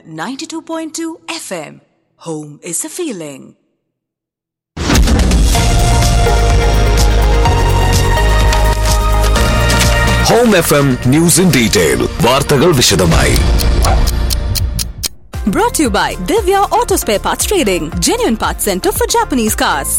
92.2 FM. Home is a feeling. Home F M news in detail വാർത്തകൾ വിശദമായി Brought to you by Divya Auto Spare Parts Trading, genuine parts center for Japanese cars.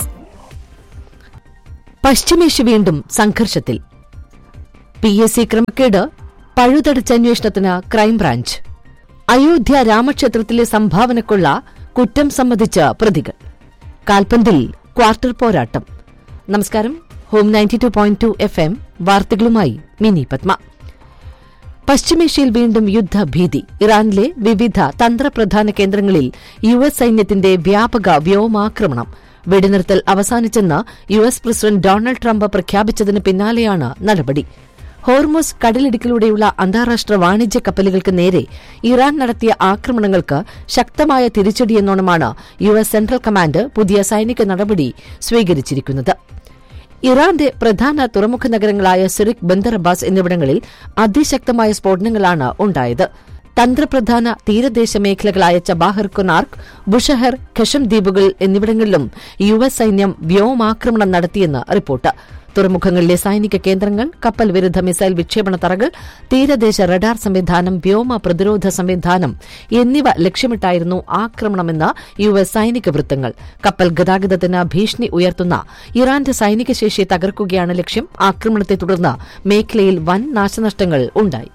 പശ്ചിമേഷ്യ വീണ്ടും സംഘർഷത്തിൽ P S C ക്രമക്കേട് പഴുതടച്ച അന്വേഷണത്തിന് crime branch Ayodhya രാമക്ഷേത്രത്തിലെ സംഭാവനക്കുള്ള കുറ്റം സമ്മതിച്ച പ്രതികൾ കാൽപന്തിൽ quarter പോരാട്ടം നമസ്കാരം home ninety two point two F M വാർത്തകളുമായി മിനി പത്മ പശ്ചിമേഷ്യയിൽ വീണ്ടും യുദ്ധഭീതി ഇറാനിലെ വിവിധ തന്ത്രപ്രധാന കേന്ദ്രങ്ങളിൽ യു എസ് സൈന്യത്തിന്റെ വ്യാപക വ്യോമാക്രമണം വെടിനിർത്തൽ അവസാനിച്ചെന്ന് U S president Donald Trump പ്രഖ്യാപിച്ചതിന് പിന്നാലെയാണ് നടപടി ഹോർമോസ് കടലിടുക്കിലൂടെയുള്ള അന്താരാഷ്ട്ര വാണിജ്യ കപ്പലുകൾക്ക് നേരെ ഇറാൻ നടത്തിയ ആക്രമണങ്ങൾക്ക് ശക്തമായ തിരിച്ചടിയെന്നോണമാണ് യു എസ് സെൻട്രൽ കമാൻഡ് പുതിയ സൈനിക നടപടി സ്വീകരിച്ചിരിക്കുന്നത് ഇറാന്റെ പ്രധാന തുറമുഖ നഗരങ്ങളായ സിറിക് ബന്ദർ അബ്ബാസ് എന്നിവിടങ്ങളിൽ അതിശക്തമായ സ്ഫോടനങ്ങളാണ് ഉണ്ടായത് തന്ത്രപ്രധാന തീരദേശ മേഖലകളായ ചബാഹർ കൊനാർക്ക് ബുഷഹർ ഖഷം ദ്വീപുകൾ എന്നിവിടങ്ങളിലും യു എസ് സൈന്യം വ്യോമാക്രമണം നടത്തിയെന്ന് റിപ്പോർട്ട് തുറമുഖങ്ങളിലെ സൈനിക കേന്ദ്രങ്ങൾ കപ്പൽ വിരുദ്ധ മിസൈൽ വിക്ഷേപണ തറകൾ തീരദേശ റഡാർ സംവിധാനം വ്യോമ പ്രതിരോധ സംവിധാനം എന്നിവ ലക്ഷ്യമിട്ടായിരുന്നു ആക്രമണമെന്ന് യു എസ് സൈനിക വൃത്തങ്ങൾ കപ്പൽ ഗതാഗതത്തിന് ഭീഷണി ഉയർത്തുന്ന ഇറാന്റെ സൈനിക ശേഷിയെ തകർക്കുകയാണ് ലക്ഷ്യം ആക്രമണത്തെ തുടർന്ന് മേഖലയിൽ വൻ നാശനഷ്ടങ്ങൾ ഉണ്ടായി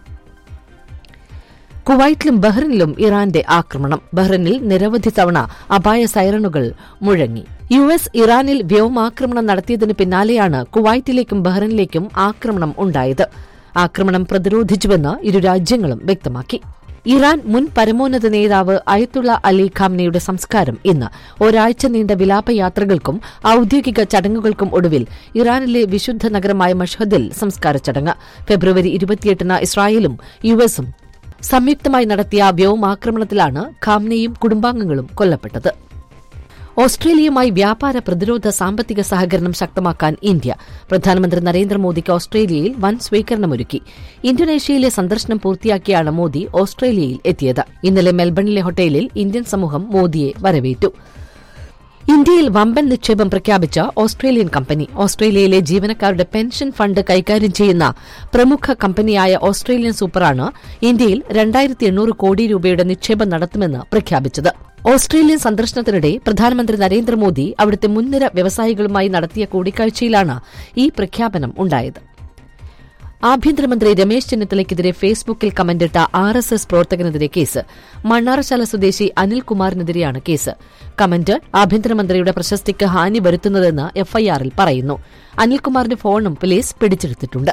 കുവൈറ്റിലും ബഹ്റിനിലും ഇറാന്റെ ആക്രമണം ബഹ്റിനിൽ നിരവധി തവണ അപായ സൈറണുകൾ മുഴങ്ങി യു എസ് ഇറാനിൽ വ്യോമാക്രമണം നടത്തിയതിന് പിന്നാലെയാണ് കുവൈറ്റിലേക്കും ബഹ്റിനിലേക്കും ആക്രമണം ഉണ്ടായത് ആക്രമണം പ്രതിരോധിച്ചുവെന്ന് ഇരു രാജ്യങ്ങളും വ്യക്തമാക്കി ഇറാൻ മുൻ പരമോന്നത നേതാവ് അയത്തുള്ള അലി ഖാംനയുടെ സംസ്കാരം ഇന്ന് ഒരാഴ്ച നീണ്ട വിലാപയാത്രകൾക്കും ഔദ്യോഗിക ചടങ്ങുകൾക്കും ഒടുവിൽ ഇറാനിലെ വിശുദ്ധ നഗരമായ മഷ്ഹദിൽ സംസ്കാര ചടങ്ങ് ഫെബ്രുവരി ഇരുപത്തിയെട്ടിന് ഇസ്രായേലും യുഎസും സംയുക്തമായി നടത്തിയ വ്യോമാക്രമണത്തിലാണ് ഖാംനയും കുടുംബാംഗങ്ങളും കൊല്ലപ്പെട്ടത് ഓസ്ട്രേലിയയുമായി വ്യാപാര പ്രതിരോധ സാമ്പത്തിക സഹകരണം ശക്തമാക്കാൻ ഇന്ത്യ പ്രധാനമന്ത്രി നരേന്ദ്രമോദിക്ക് ഓസ്ട്രേലിയയിൽ വൻ സ്വീകരണമൊരുക്കി ഇന്തോനേഷ്യയിലെ സന്ദർശനം പൂർത്തിയാക്കിയാണ് മോദി ഓസ്ട്രേലിയയിൽ എത്തിയത് ഇന്നലെ മെൽബണിലെ ഹോട്ടലിൽ ഇന്ത്യൻ സമൂഹം മോദിയെ വരവേറ്റു ഇന്ത്യയിൽ വമ്പൻ നിക്ഷേപം പ്രഖ്യാപിച്ച ഓസ്ട്രേലിയൻ കമ്പനി ഓസ്ട്രേലിയയിലെ ജീവനക്കാരുടെ പെൻഷൻ ഫണ്ട് കൈകാര്യം ചെയ്യുന്ന പ്രമുഖ കമ്പനിയായ ഓസ്ട്രേലിയൻ സൂപ്പറാണ് ഇന്ത്യയിൽ രണ്ടായിരത്തി എണ്ണൂറ് കോടി രൂപയുടെ നിക്ഷേപം നടത്തുമെന്ന് പ്രഖ്യാപിച്ചത് ഓസ്ട്രേലിയൻ സന്ദർശനത്തിനിടെ പ്രധാനമന്ത്രി നരേന്ദ്രമോദി അവിടുത്തെ മുൻനിര വ്യവസായികളുമായി നടത്തിയ കൂടിക്കാഴ്ചയിലാണ് ഈ പ്രഖ്യാപനം ഉണ്ടായത് ആഭ്യന്തരമന്ത്രി രമേശ് ചെന്നിത്തലയ്ക്കെതിരെ ഫേസ്ബുക്കിൽ കമന്റിട്ട ആർ എസ് എസ് പ്രവർത്തകനെതിരെ കേസ് മണ്ണാറശാല സ്വദേശി അനിൽകുമാറിനെതിരെയാണ് കേസ് കമന്റ് ആഭ്യന്തരമന്ത്രിയുടെ പ്രശസ്തിക്ക് ഹാനി വരുത്തുന്നതെന്ന് എഫ്ഐആറിൽ പറയുന്നു അനിൽകുമാറിന്റെ ഫോണും പോലീസ് പിടിച്ചെടുത്തിട്ടുണ്ട്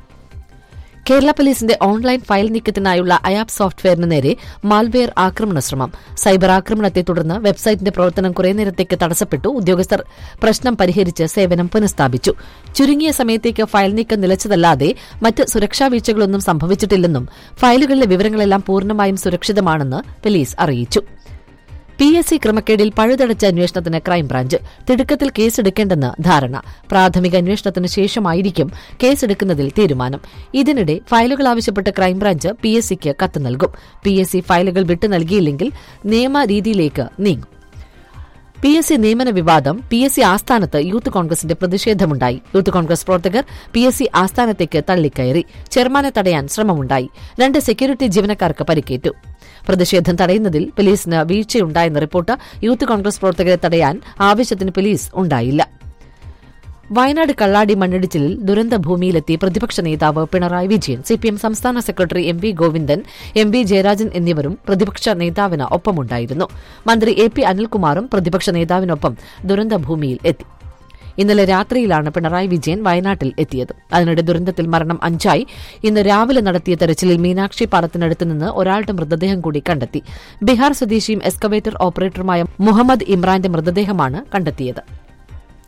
കേരള പോലീസിന്റെ ഓൺലൈൻ ഫയൽ നീക്കത്തിനായുള്ള അയാപ്പ് സോഫ്റ്റ്വെയറിന് നേരെ മാൽവെയർ ആക്രമണ ശ്രമം സൈബർ ആക്രമണത്തെ തുടർന്ന് വെബ്സൈറ്റിന്റെ പ്രവർത്തനം കുറേ നേരത്തേക്ക് തടസ്സപ്പെട്ടു ഉദ്യോഗസ്ഥർ പ്രശ്നം പരിഹരിച്ച് സേവനം പുനഃസ്ഥാപിച്ചു ചുരുങ്ങിയ സമയത്തേക്ക് ഫയൽ നീക്കം നിലച്ചതല്ലാതെ മറ്റ് സുരക്ഷാ വീഴ്ചകളൊന്നും സംഭവിച്ചിട്ടില്ലെന്നും ഫയലുകളിലെ വിവരങ്ങളെല്ലാം പൂർണ്ണമായും സുരക്ഷിതമാണെന്ന് പോലീസ് അറിയിച്ചു പി എസ് സി ക്രമക്കേടിൽ പഴുതടച്ച അന്വേഷണത്തിന് ക്രൈംബ്രാഞ്ച് തിടുക്കത്തിൽ കേസെടുക്കേണ്ടെന്ന് ധാരണ പ്രാഥമിക അന്വേഷണത്തിന് ശേഷമായിരിക്കും കേസെടുക്കുന്നതിൽ തീരുമാനം ഇതിനിടെ ഫയലുകൾ ആവശ്യപ്പെട്ട് ക്രൈംബ്രാഞ്ച് പി എസ് സിക്ക് കത്ത് നൽകും പി എസ് സി ഫയലുകൾ വിട്ടു നൽകിയില്ലെങ്കിൽ നിയമരീതിയിലേക്ക് നീങ്ങും പി എസ് സി നിയമന വിവാദം പി എസ് സി ആസ്ഥാനത്ത് യൂത്ത് കോൺഗ്രസിന്റെ പ്രതിഷേധമുണ്ടായി യൂത്ത് കോൺഗ്രസ് പ്രവർത്തകർ പി എസ് സി ആസ്ഥാനത്തേക്ക് തള്ളിക്കയറി ചെയർമാനെ തടയാൻ ശ്രമമുണ്ടായി രണ്ട് സെക്യൂരിറ്റി ജീവനക്കാർക്ക് പരിക്കേറ്റു പ്രതിഷേധം തടയുന്നതിൽ പോലീസിന് വീഴ്ചയുണ്ടായെന്ന റിപ്പോർട്ട് യൂത്ത് കോൺഗ്രസ് പ്രവർത്തകരെ തടയാൻ ആവശ്യത്തിന് പോലീസ് ഉണ്ടായില്ല വയനാട് കള്ളാടി മണ്ണിടിച്ചിലിൽ ദുരന്തഭൂമിയിലെത്തി പ്രതിപക്ഷ നേതാവ് പിണറായി വിജയൻ സിപിഎം സംസ്ഥാന secretary M V Govindan M V Jayarajan എന്നിവരും പ്രതിപക്ഷ നേതാവിന് ഒപ്പമുണ്ടായിരുന്നു മന്ത്രി എ പി അനിൽകുമാറും പ്രതിപക്ഷ നേതാവിനൊപ്പം ദുരന്തഭൂമിയിൽ എത്തി ഇന്നലെ രാത്രിയിലാണ് പിണറായി വിജയൻ വയനാട്ടിൽ എത്തിയത് അതിനിടെ ദുരന്തത്തിൽ മരണം അഞ്ചായി ഇന്ന് രാവിലെ നടത്തിയ തെരച്ചിലിൽ മീനാക്ഷി പാലത്തിനടുത്ത് നിന്ന് ഒരാളുടെ മൃതദേഹം കൂടി കണ്ടെത്തി ബീഹാർ സ്വദേശിയും എക്സ്കവേറ്റർ ഓപ്പറേറ്ററുമായ മുഹമ്മദ് ഇമ്രാന്റെ മൃതദേഹമാണ് കണ്ടെത്തിയത്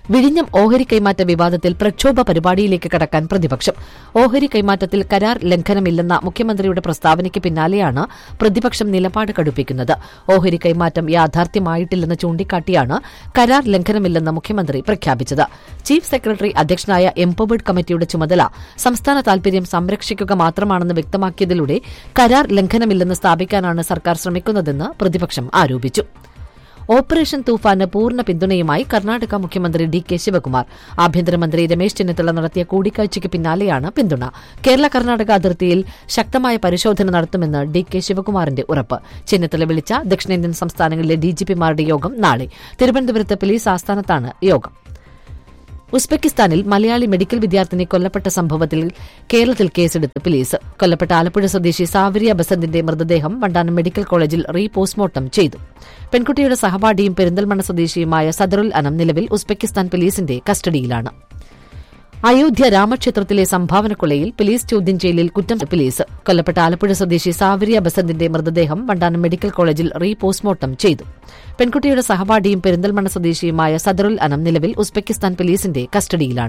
വിഴിഞ്ഞം ഓഹരി കൈമാറ്റ വിവാദത്തിൽ പ്രക്ഷോഭ പരിപാടിയിലേക്ക് കടക്കാൻ പ്രതിപക്ഷം ഓഹരി കൈമാറ്റത്തിൽ കരാർ ലംഘനമില്ലെന്ന മുഖ്യമന്ത്രിയുടെ പ്രസ്താവനയ്ക്ക് പിന്നാലെയാണ് പ്രതിപക്ഷം നിലപാട് കടുപ്പിക്കുന്നത് ഓഹരി കൈമാറ്റം യാഥാർത്ഥ്യമായിട്ടില്ലെന്ന് ചൂണ്ടിക്കാട്ടിയാണ് കരാർ ലംഘനമില്ലെന്ന് മുഖ്യമന്ത്രി പ്രഖ്യാപിച്ചത് ചീഫ് സെക്രട്ടറി അധ്യക്ഷനായ എംപവേർഡ് കമ്മിറ്റിയുടെ ചുമതല സംസ്ഥാന താൽപര്യം സംരക്ഷിക്കുക മാത്രമാണെന്ന് വ്യക്തമാക്കിയതിലൂടെ കരാർ ലംഘനമില്ലെന്ന് സ്ഥാപിക്കാനാണ് സർക്കാർ ശ്രമിക്കുന്നതെന്ന് പ്രതിപക്ഷം ആരോപിച്ചു ഓപ്പറേഷൻ തൂഫാന് പൂർണ്ണ പിന്തുണയുമായി കർണാടക മുഖ്യമന്ത്രി ഡി കെ ശിവകുമാർ ആഭ്യന്തരമന്ത്രി രമേശ് ചെന്നിത്തല നടത്തിയ കൂടിക്കാഴ്ചയ്ക്ക് പിന്നാലെയാണ് പിന്തുണ കേരള കർണാടക അതിർത്തിയിൽ ശക്തമായ പരിശോധന നടത്തുമെന്ന് ഡി കെ ശിവകുമാറിന്റെ ഉറപ്പ് ചെന്നിത്തല വിളിച്ച ദക്ഷിണേന്ത്യൻ സംസ്ഥാനങ്ങളിലെ ഡിജിപിമാരുടെ യോഗം നാളെ തിരുവനന്തപുരത്ത് പോലീസ് ആസ്ഥാനത്താണ് യോഗം ഉസ്ബെക്കിസ്ഥാനിൽ മലയാളി മെഡിക്കൽ വിദ്യാർത്ഥിനി കൊല്ലപ്പെട്ട സംഭവത്തിൽ കേരളത്തിൽ കേസെടുത്ത് പോലീസ് കൊല്ലപ്പെട്ട ആലപ്പുഴ സ്വദേശി സാവരിയ ബസന്തിന്റെ മൃതദേഹം വണ്ടാനം മെഡിക്കൽ കോളേജിൽ റീ പോസ്റ്റ്മോർട്ടം ചെയ്തു പെൺകുട്ടിയുടെ സഹപാഠിയും പെരിന്തൽമണ്ണ സ്വദേശിയുമായ സദറുൽ അനം നിലവിൽ ഉസ്ബെക്കിസ്ഥാൻ പോലീസിന്റെ കസ്റ്റഡിയിലാണ് അയോധ്യ രാമക്ഷേത്രത്തിലെ സംഭാവനക്കൊള്ളയിൽ പോലീസ് ചോദ്യം ചെയ്യലിൽ കുറ്റം പോലീസ് കൊല്ലപ്പെട്ട ആലപ്പുഴ സ്വദേശി സാവരിയ ബസന്തിന്റെ മൃതദേഹം വണ്ടാനം മെഡിക്കൽ കോളേജിൽ റീ പോസ്റ്റ്മോർട്ടം ചെയ്തു പെൺകുട്ടിയുടെ സഹപാഠിയും പെരിന്തൽമണ്ണ സ്വദേശിയുമായ സദറുൽ അനം നിലവിൽ ഉസ്ബെക്കിസ്ഥാൻ പോലീസിന്റെ കസ്റ്റഡിയിലാണ്